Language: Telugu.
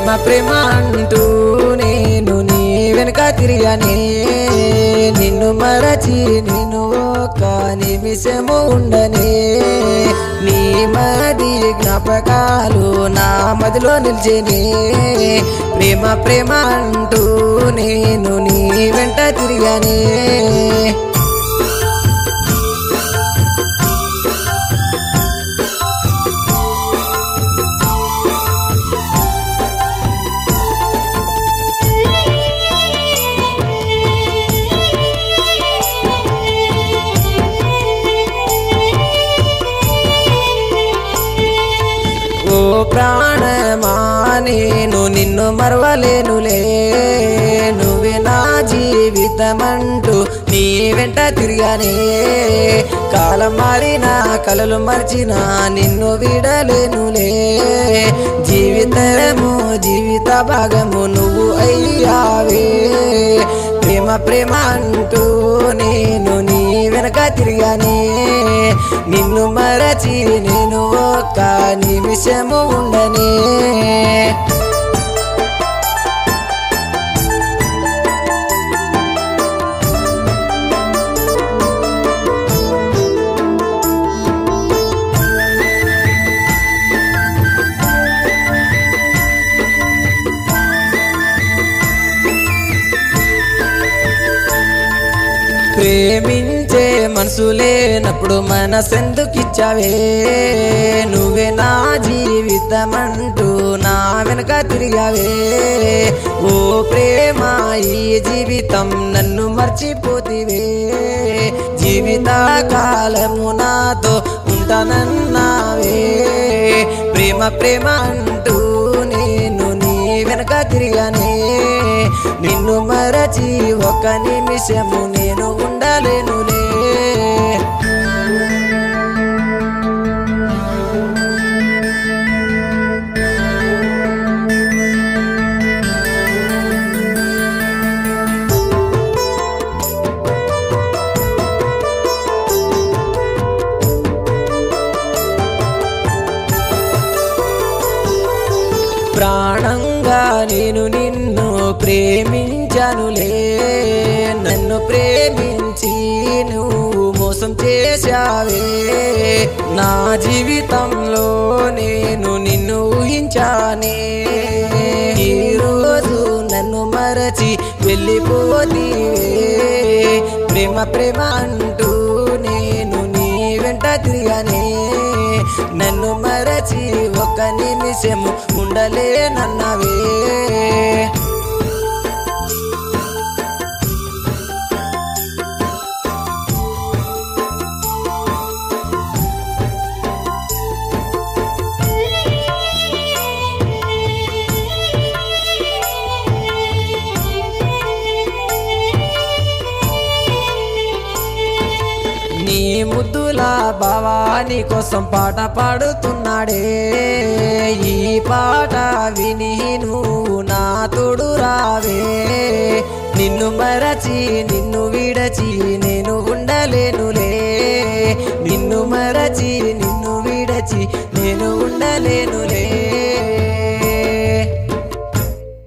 ప్రేమ ప్రేమ అంటూ నేను నీ వెనుక తిరిగానే నిన్ను మరచి నేను ఒక నిమిషము ఉండనే నీ మది జ్ఞాపకాలు నా మదిలో నిలిచేనే ప్రేమ ప్రేమ అంటూ నేను నీ వెంట తిరిగానే ఓ ప్రాణమా నేను నిన్ను మరవలేనులే నువ్వే నా జీవితమంటూ నీ వెంట తిరిగానే కాలం మారిన కలలు మర్చిన నిన్ను విడలేనులే జీవితము జీవిత భాగము నువ్వు అయ్యావే ప్రేమ ప్రేమ అంటూ నేను నీ వెనక తిరిగానే నిన్ను మరచి నేను ఒక్క నిమిషము ఉండనే ప్రేమించే మనసు లేనప్పుడు మనసెందుకిచ్చావే నువ్వే నా జీవితమంటూ నా వెనక తిరిగావే ఓ ప్రేమ ఈ జీవితం నన్ను మర్చిపోతివే జీవిత కాలము నాతో ఉంటానన్నావే ప్రేమ ప్రేమ అంటూ నేను నీ వెనక తిరిగానే నిన్ను మరచి ఒక నిమిషము నేను ఉండలేనులే ప్రాణంగా నేను నిన్ను ప్రేమించనులే నన్ను ప్రేమించి నువ్వు మోసం చేశావే నా జీవితంలో నేను నిన్ను ఊహించానే ఈరోజు నన్ను మరచి వెళ్ళిపోతీవే ప్రేమ ప్రేమ అంటూ నేను నీ వెంట తిరిగానే నన్ను మరచి ఒక నిమిషము ఉండలేనన్నవే నీ ముద్దుల భవాని కోసం పాట పాడుతున్నాడే ఈ పాట విని నువ్వు నా తోడు రావే నిన్ను మరచి నిన్ను విడచి నేను ఉండలేనులే నిన్ను మరచి నిన్ను విడచి నేను ఉండలేనులే